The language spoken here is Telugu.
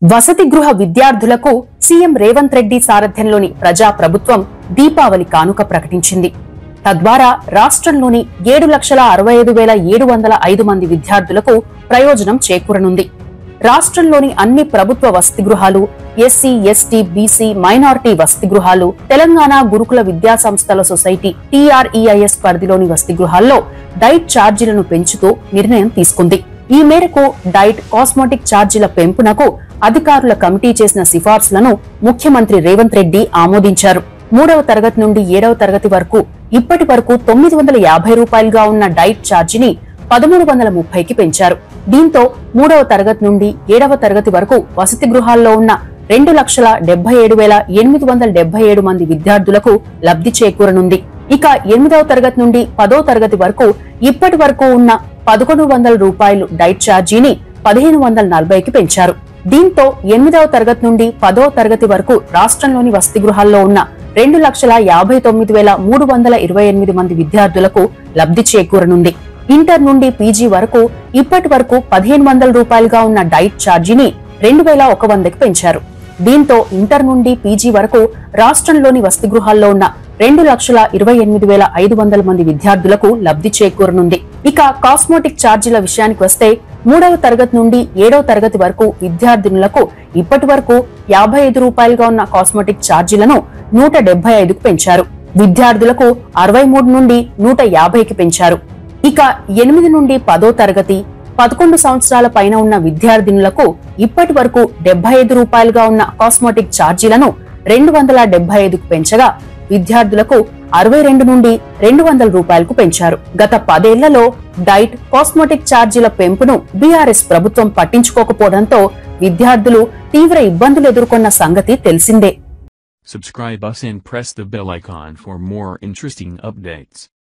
వసతి గృహ విద్యార్థులకు సీఎం రేవంత్ రెడ్డి సారథ్యంలోని ప్రజా ప్రభుత్వం దీపావళి కానుక ప్రకటించింది తద్వారా రాష్ట్రంలోని ఏడు లక్షల అరవై ఐదు వేల ఏడు వందల ఐదు మంది విద్యార్థులకు ప్రయోజనం చేకూరనుంది రాష్ట్రంలోని అన్ని ప్రభుత్వ వసతి గృహాలు ఎస్సీ ఎస్టీ బీసీ మైనారిటీ వసతి గృహాలు తెలంగాణ గురుకుల విద్యా సంస్థల సొసైటీ టీఆర్ఈఐఎస్ పరిధిలోని వసతి గృహాల్లో డైట్ ఛార్జీలను పెంచుతూ నిర్ణయం తీసుకుంది ఈ మేరకు డైట్ కాస్మెటిక్ ఛార్జీల పెంపునకు అధికారుల కమిటీ చేసిన సిఫార్సులను ముఖ్యమంత్రి రేవంత్ రెడ్డి ఆమోదించారు మూడవ తరగతి నుండి ఏడవ తరగతి వరకు ఇప్పటి వరకు తొమ్మిది వందల యాభై రూపాయలుగా ఉన్న డైట్ ఛార్జీని పదమూడు వందల ముప్పైకి పెంచారు దీంతో మూడవ తరగతి నుండి ఏడవ తరగతి వరకు వసతి గృహాల్లో ఉన్న రెండు లక్షల డెబ్బై ఏడు వేల ఎనిమిది వందల డెబ్బై ఏడు మంది విద్యార్థులకు లబ్ధి చేకూరనుంది ఇక ఎనిమిదవ తరగతి నుండి పదో తరగతి వరకు ఇప్పటి వరకు ఉన్న పదకొండు వందల రూపాయలు డైట్ ఛార్జీని పదిహేను వందల నలభైకి పెంచారు దీంతో ఎనిమిదవ తరగతి నుండి పదో తరగతి వరకు రాష్ట్రంలోని వసతి గృహాల్లో ఉన్న రెండు లక్షల యాభై తొమ్మిది వేల మూడు వందల ఇరవై ఎనిమిది మంది విద్యార్థులకు లబ్ధి చేకూరనుంది ఇంటర్ నుండి పీజీ వరకు ఇప్పటి వరకు పదిహేను వందల రూపాయలుగా ఉన్న డైట్ ఛార్జీని రెండు వేల ఒక వందకి పెంచారు దీంతో ఇంటర్ నుండి పీజీ వరకు రాష్ట్రంలోని వసతి గృహాల్లో ఉన్న రెండు లక్షల ఇరవై ఎనిమిది వేల ఐదు వందల మంది విద్యార్థులకు లబ్ధి చేకూరనుంది ఇక కాస్మోటిక్ ఛార్జీల విషయానికి వస్తే మూడవ తరగతి నుండి ఏడవ తరగతి వరకు విద్యార్థినులకు ఇప్పటి వరకు యాభై ఐదు రూపాయలుగా ఉన్న కాస్మెటిక్ ఛార్జీలను నూట డెబ్బై ఐదుకు పెంచారు విద్యార్థులకు అరవై మూడు నుండి నూట యాభైకి పెంచారు ఇక ఎనిమిది నుండి పదో తరగతి పదకొండు సంవత్సరాల పైన ఉన్న విద్యార్థినులకు ఇప్పటి వరకు డెబ్బై ఐదు రూపాయలుగా ఉన్న కాస్మెటిక్ ఛార్జీలను రెండు వందల డెబ్బై ఐదుకు పెంచగా విద్యార్థులకు అరవై రెండు నుండి రెండు వందల రూపాయలకు పెంచారు గత పదేళ్లలో డైట్ కాస్మెటిక్ ఛార్జీల పెంపును బీఆర్ఎస్ ప్రభుత్వం పట్టించుకోకపోవడంతో విద్యార్థులు తీవ్ర ఇబ్బందులు ఎదుర్కొన్న సంగతి తెలిసిందే Subscribe us and press the bell icon for more interesting updates.